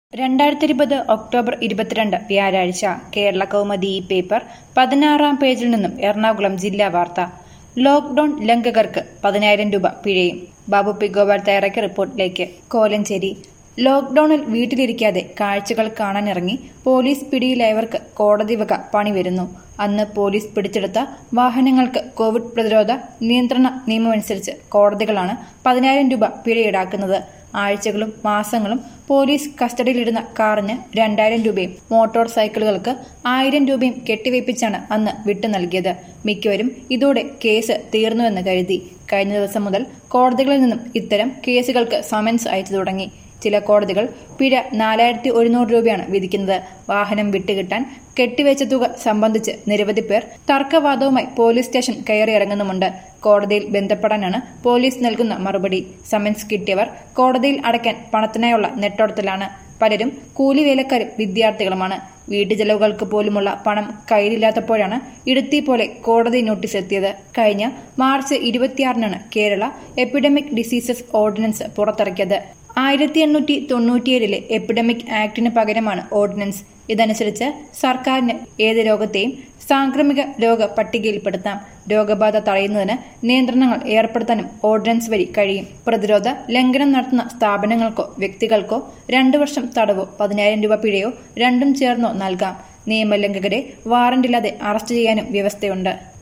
രണ്ടായിരത്തി ഇരുപത് ഒക്ടോബർ ഇരുപത്തിരണ്ട് വ്യാഴാഴ്ച കേരള കൗമുദി ഈ പേപ്പർ പതിനാറാം പേജിൽ നിന്നും എറണാകുളം ജില്ലാ വാർത്ത ലോക്ഡൌൺ ലംഘകർക്ക് പതിനായിരം രൂപ പിഴയും ബാബു പി ഗോപാൽ തയ്യാറാക്കിയ റിപ്പോർട്ടിലേക്ക് കോലഞ്ചേരി ലോക്ഡൌണിൽ വീട്ടിലിരിക്കാതെ കാഴ്ചകൾ കാണാനിറങ്ങി പോലീസ് പിടിയിലായവർക്ക് കോടതി വക പണി വരുന്നു അന്ന് പോലീസ് പിടിച്ചെടുത്ത വാഹനങ്ങൾക്ക് കോവിഡ് പ്രതിരോധ നിയന്ത്രണ നിയമമനുസരിച്ച് കോടതികളാണ് പതിനായിരം രൂപ പിഴ ഈടാക്കുന്നത് ആഴ്ചകളും മാസങ്ങളും പോലീസ് കസ്റ്റഡിയിലിടുന്ന കാറിന് രണ്ടായിരം രൂപയും മോട്ടോർ സൈക്കിളുകൾക്ക് ആയിരം രൂപയും കെട്ടിവയ്പ്പിച്ചാണ് അന്ന് വിട്ടു നൽകിയത് മിക്കവരും ഇതോടെ കേസ് തീർന്നുവെന്ന് കരുതി കഴിഞ്ഞ ദിവസം മുതൽ കോടതികളിൽ നിന്നും ഇത്തരം കേസുകൾക്ക് സമൻസ് അയച്ചു തുടങ്ങി ചില കോടതികൾ പിഴ നാലായിരത്തി ഒരുന്നൂറ് രൂപയാണ് വിധിക്കുന്നത് വാഹനം വിട്ടുകിട്ടാൻ കെട്ടിവെച്ച തുക സംബന്ധിച്ച് നിരവധി പേർ തർക്കവാദവുമായി പോലീസ് സ്റ്റേഷൻ കയറിയിറങ്ങുന്നുമുണ്ട് കോടതിയിൽ ബന്ധപ്പെടാനാണ് പോലീസ് നൽകുന്ന മറുപടി സമൻസ് കിട്ടിയവർ കോടതിയിൽ അടയ്ക്കാൻ പണത്തിനായുള്ള നെട്ടോട്ടത്തിലാണ് പലരും കൂലിവേലക്കാരും വിദ്യാർത്ഥികളുമാണ് വീട്ടുചെലവുകൾക്ക് പോലുമുള്ള പണം കയ്യിലില്ലാത്തപ്പോഴാണ് ഇടുത്തി പോലെ കോടതി നോട്ടീസ് എത്തിയത് കഴിഞ്ഞ മാർച്ച് ഇരുപത്തിയാറിനാണ് കേരള എപ്പിഡമിക് ഡിസീസസ് ഓർഡിനൻസ് പുറത്തിറക്കിയത് ആയിരത്തി എണ്ണൂറ്റി തൊണ്ണൂറ്റിയേഴിലെ എപ്പിഡമിക് ആക്ടിന് പകരമാണ് ഓർഡിനൻസ് ഇതനുസരിച്ച് സർക്കാരിന് ഏത് രോഗത്തെയും സാംക്രമിക രോഗ പട്ടികയിൽപ്പെടുത്താം രോഗബാധ തടയുന്നതിന് നിയന്ത്രണങ്ങൾ ഏർപ്പെടുത്താനും ഓർഡിനൻസ് വഴി കഴിയും പ്രതിരോധ ലംഘനം നടത്തുന്ന സ്ഥാപനങ്ങൾക്കോ വ്യക്തികൾക്കോ രണ്ടു വർഷം തടവോ പതിനായിരം രൂപ പിഴയോ രണ്ടും ചേർന്നോ നൽകാം നിയമലംഘകരെ വാറന്റില്ലാതെ അറസ്റ്റ് ചെയ്യാനും വ്യവസ്ഥയുണ്ട്